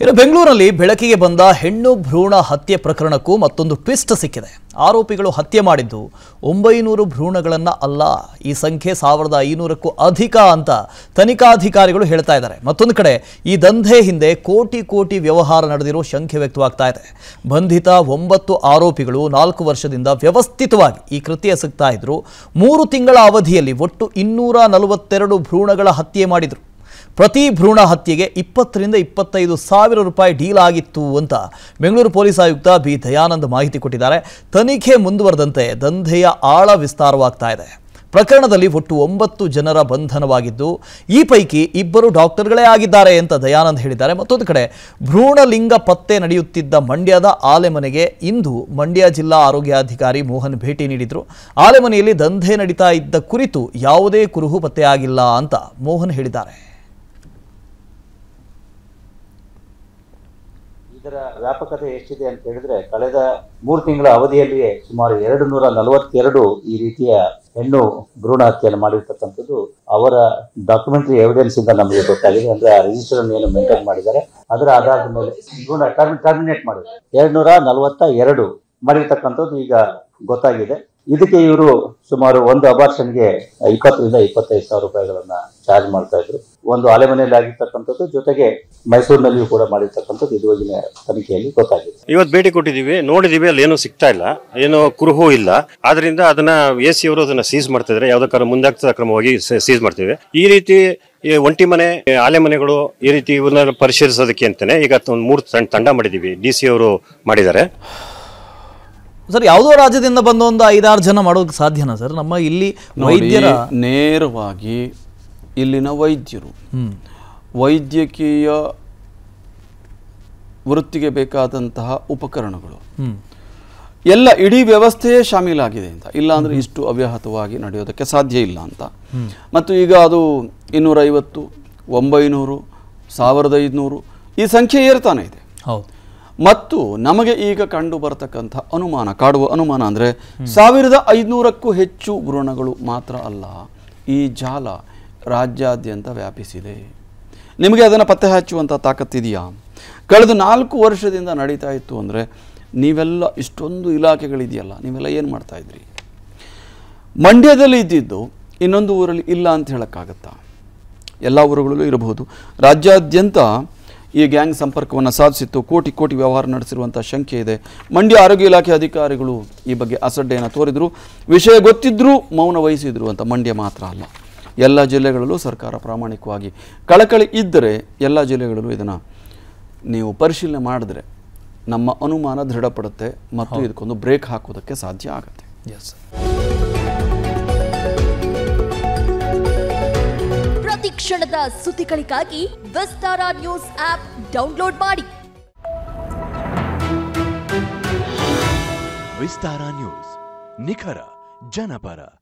ಇನ್ನು ಬೆಂಗಳೂರಲ್ಲಿ ಬೆಳಕಿಗೆ ಬಂದ ಹೆಣ್ಣು ಭ್ರೂಣ ಹತ್ಯೆ ಪ್ರಕರಣಕ್ಕೂ ಮತ್ತೊಂದು ಟ್ವಿಸ್ಟ್ ಸಿಕ್ಕಿದೆ ಆರೋಪಿಗಳು ಹತ್ಯೆ ಮಾಡಿದ್ದು ಒಂಬೈನೂರು ಭ್ರೂಣಗಳನ್ನ ಅಲ್ಲ ಈ ಸಂಖ್ಯೆ ಸಾವಿರದ ಐನೂರಕ್ಕೂ ಅಧಿಕ ಅಂತ ತನಿಖಾಧಿಕಾರಿಗಳು ಹೇಳ್ತಾ ಇದ್ದಾರೆ ಮತ್ತೊಂದು ಕಡೆ ಈ ದಂಧೆ ಹಿಂದೆ ಕೋಟಿ ಕೋಟಿ ವ್ಯವಹಾರ ನಡೆದಿರೋ ಶಂಕೆ ವ್ಯಕ್ತವಾಗ್ತಾ ಇದೆ ಬಂಧಿತ ಒಂಬತ್ತು ಆರೋಪಿಗಳು ನಾಲ್ಕು ವರ್ಷದಿಂದ ವ್ಯವಸ್ಥಿತವಾಗಿ ಈ ಕೃತ್ಯ ಎಸಗ್ತಾ ಇದ್ರು ಮೂರು ತಿಂಗಳ ಅವಧಿಯಲ್ಲಿ ಒಟ್ಟು ಇನ್ನೂರ ನಲವತ್ತೆರಡು ಭ್ರೂಣಗಳ ಹತ್ಯೆ ಮಾಡಿದ್ರು ಪ್ರತಿ ಭ್ರೂಣ ಹತ್ಯೆಗೆ ಇಪ್ಪತ್ತರಿಂದ ಇಪ್ಪತ್ತೈದು ಸಾವಿರ ರೂಪಾಯಿ ಡೀಲ್ ಆಗಿತ್ತು ಅಂತ ಬೆಂಗಳೂರು ಪೊಲೀಸ್ ಆಯುಕ್ತ ಬಿ ದಯಾನಂದ್ ಮಾಹಿತಿ ಕೊಟ್ಟಿದ್ದಾರೆ ತನಿಖೆ ಮುಂದುವರೆದಂತೆ ದಂಧೆಯ ಆಳ ವಿಸ್ತಾರವಾಗ್ತಾ ಇದೆ ಪ್ರಕರಣದಲ್ಲಿ ಒಟ್ಟು ಒಂಬತ್ತು ಜನರ ಬಂಧನವಾಗಿದ್ದು ಈ ಪೈಕಿ ಇಬ್ಬರು ಡಾಕ್ಟರ್ಗಳೇ ಆಗಿದ್ದಾರೆ ಅಂತ ದಯಾನಂದ್ ಹೇಳಿದ್ದಾರೆ ಮತ್ತೊಂದು ಕಡೆ ಭ್ರೂಣಲಿಂಗ ಪತ್ತೆ ನಡೆಯುತ್ತಿದ್ದ ಮಂಡ್ಯದ ಆಲೆಮನೆಗೆ ಇಂದು ಮಂಡ್ಯ ಜಿಲ್ಲಾ ಆರೋಗ್ಯಾಧಿಕಾರಿ ಮೋಹನ್ ಭೇಟಿ ನೀಡಿದ್ರು ಆಲೆಮನೆಯಲ್ಲಿ ದಂಧೆ ನಡೀತಾ ಇದ್ದ ಕುರಿತು ಯಾವುದೇ ಕುರುಹು ಪತ್ತೆಯಾಗಿಲ್ಲ ಅಂತ ಮೋಹನ್ ಹೇಳಿದ್ದಾರೆ ಇದರ ವ್ಯಾಪಕತೆ ಎಷ್ಟಿದೆ ಅಂತ ಹೇಳಿದ್ರೆ ಕಳೆದ ಮೂರು ತಿಂಗಳ ಅವಧಿಯಲ್ಲಿಯೇ ಸುಮಾರು ಎರಡು ನೂರ ನಲವತ್ತೆರಡು ಈ ರೀತಿಯ ಹೆಣ್ಣು ಭ್ರೂಣ ಹತ್ಯೆಯನ್ನು ಮಾಡಿರ್ತಕ್ಕಂಥದ್ದು ಅವರ ಡಾಕ್ಯುಮೆಂಟರಿ ಎವಿಡೆನ್ಸ್ ಇಂದ ನಮಗೆ ಗೊತ್ತಾಗಿದೆ ಅಂದ್ರೆ ಆ ರಿಜಿಸ್ಟರ್ ಏನು ಮೇಂಟೈನ್ ಮಾಡಿದ್ದಾರೆ ಅದರ ಆಧಾರದ ಮೇಲೆ ಭ್ರೂಣ ಟರ್ಮಿನೇಟ್ ಮಾಡಿದ್ದಾರೆ ಎರಡು ನೂರ ನಲವತ್ತ ಎರಡು ಮಾಡಿರ್ತಕ್ಕಂಥದ್ದು ಈಗ ಗೊತ್ತಾಗಿದೆ ಇದಕ್ಕೆ ಇವರು ಸುಮಾರು ಒಂದು ಅಬಾರ್ಷನ್ಗೆ ಇಪ್ಪತ್ತರಿಂದ ಇಪ್ಪತ್ತೈದು ಸಾವಿರ ರೂಪಾಯಿಗಳನ್ನ ಚಾರ್ಜ್ ಮಾಡ್ತಾ ಇದ್ರು ಒಂದು ಆಲೆಮನೆಯಲ್ಲಿ ಆಗಿರ್ತಕ್ಕಂಥದ್ದು ಜೊತೆಗೆ ಮೈಸೂರಿನಲ್ಲಿಯೂ ಕೂಡ ಮಾಡಿರ್ತಕ್ಕಂಥದ್ದು ಇದುವರೆಗಿನ ತನಿಖೆಯಲ್ಲಿ ಗೊತ್ತಾಗಿದೆ ಇವತ್ತು ಭೇಟಿ ಕೊಟ್ಟಿದ್ದೀವಿ ನೋಡಿದೀವಿ ಅಲ್ಲಿ ಏನು ಸಿಗ್ತಾ ಇಲ್ಲ ಏನು ಕುರುಹು ಇಲ್ಲ ಆದ್ರಿಂದ ಅದನ್ನ ಎ ಸಿ ಅವರು ಅದನ್ನ ಸೀಸ್ ಮಾಡ್ತಾ ಇದ್ದಾರೆ ಯಾವ್ದೋ ಕಾರಣ ಮುಂದಾಗ್ತದ ಕ್ರಮವಾಗಿ ಸೀಸ್ ಮಾಡ್ತೀವಿ ಈ ರೀತಿ ಈ ಒಂಟಿ ಮನೆ ಆಲೆ ಮನೆಗಳು ಈ ರೀತಿ ಇವನ್ನ ಪರಿಶೀಲಿಸೋದಕ್ಕೆ ಅಂತಾನೆ ಈಗ ಒಂದು ಮೂರು ತಂಡ ತಂಡ ಮಾಡಿದೀವಿ ಡಿ ಸಿ ಅವರು ಮಾಡಿದ್ದಾರೆ ಸರ್ ಯಾವುದೋ ರಾಜ್ಯದಿಂದ ಬಂದ ಒಂದು ಐದಾರು ಜನ ಮಾಡೋದಕ್ಕೆ ಸಾಧ್ಯನಾ ಸರ್ ನಮ್ಮ ಇಲ್ಲಿ ನೋಡಿ, ವೈದ್ಯರ ನೇರವಾಗಿ ಇಲ್ಲಿನ ವೈದ್ಯರು ಹ್ಮ್ ವೈದ್ಯಕೀಯ ವೃತ್ತಿಗೆ ಬೇಕಾದಂತಹ ಉಪಕರಣಗಳು ಹ್ಮ್ ಎಲ್ಲ ಇಡೀ ವ್ಯವಸ್ಥೆಯೇ ಶಾಮೀಲಾಗಿದೆ ಅಂತ ಇಲ್ಲ ಅಂದ್ರೆ ಇಷ್ಟು ಅವ್ಯಾಹತವಾಗಿ ನಡೆಯೋದಕ್ಕೆ ಸಾಧ್ಯ ಇಲ್ಲ ಅಂತ ಮತ್ತು ಈಗ ಅದು ಇನ್ನೂರೈವತ್ತು ಒಂಬೈನೂರು ಸಾವಿರದ ಐದುನೂರು ಈ ಸಂಖ್ಯೆ ಏರ್ತಾನೆ ಇದೆ ಹೌದು ಮತ್ತು ನಮಗೆ ಈಗ ಕಂಡು ಬರತಕ್ಕಂಥ ಅನುಮಾನ ಕಾಡುವ ಅನುಮಾನ ಅಂದರೆ ಸಾವಿರದ ಐದುನೂರಕ್ಕೂ ಹೆಚ್ಚು ಭ್ರೂಣಗಳು ಮಾತ್ರ ಅಲ್ಲ ಈ ಜಾಲ ರಾಜ್ಯಾದ್ಯಂತ ವ್ಯಾಪಿಸಿದೆ ನಿಮಗೆ ಅದನ್ನು ಪತ್ತೆ ಹಚ್ಚುವಂಥ ತಾಕತ್ತಿದೆಯಾ ಕಳೆದ ನಾಲ್ಕು ವರ್ಷದಿಂದ ನಡೀತಾ ಇತ್ತು ಅಂದರೆ ನೀವೆಲ್ಲ ಇಷ್ಟೊಂದು ಇಲಾಖೆಗಳಿದೆಯಲ್ಲ ನೀವೆಲ್ಲ ಏನು ಮಾಡ್ತಾ ಇದ್ರಿ ಮಂಡ್ಯದಲ್ಲಿ ಇದ್ದಿದ್ದು ಇನ್ನೊಂದು ಊರಲ್ಲಿ ಇಲ್ಲ ಅಂತ ಹೇಳೋಕ್ಕಾಗತ್ತಾ ಎಲ್ಲ ಊರುಗಳಲ್ಲೂ ಇರಬಹುದು ರಾಜ್ಯಾದ್ಯಂತ ಈ ಗ್ಯಾಂಗ್ ಸಂಪರ್ಕವನ್ನು ಸಾಧಿಸಿತ್ತು ಕೋಟಿ ಕೋಟಿ ವ್ಯವಹಾರ ನಡೆಸಿರುವಂಥ ಶಂಕೆ ಇದೆ ಮಂಡ್ಯ ಆರೋಗ್ಯ ಇಲಾಖೆ ಅಧಿಕಾರಿಗಳು ಈ ಬಗ್ಗೆ ಅಸಡ್ಡೆಯನ್ನು ತೋರಿದ್ರು ವಿಷಯ ಗೊತ್ತಿದ್ರೂ ಮೌನ ವಹಿಸಿದ್ರು ಅಂತ ಮಂಡ್ಯ ಮಾತ್ರ ಅಲ್ಲ ಎಲ್ಲ ಜಿಲ್ಲೆಗಳಲ್ಲೂ ಸರ್ಕಾರ ಪ್ರಾಮಾಣಿಕವಾಗಿ ಕಳಕಳಿ ಇದ್ದರೆ ಎಲ್ಲ ಜಿಲ್ಲೆಗಳಲ್ಲೂ ಇದನ್ನು ನೀವು ಪರಿಶೀಲನೆ ಮಾಡಿದ್ರೆ ನಮ್ಮ ಅನುಮಾನ ದೃಢಪಡುತ್ತೆ ಮತ್ತು ಇದಕ್ಕೊಂದು ಬ್ರೇಕ್ ಹಾಕೋದಕ್ಕೆ ಸಾಧ್ಯ ಆಗುತ್ತೆ ಎಸ್ ಪ್ರತಿ ಕ್ಷಣದ ಸುದ್ದಿಗಳಿಗಾಗಿ ವಿಸ್ತಾರ ನ್ಯೂಸ್ ಆಪ್ ಡೌನ್ಲೋಡ್ ಮಾಡಿ ವಿಸ್ತಾರ ನ್ಯೂಸ್ ನಿಖರ ಜನಪರ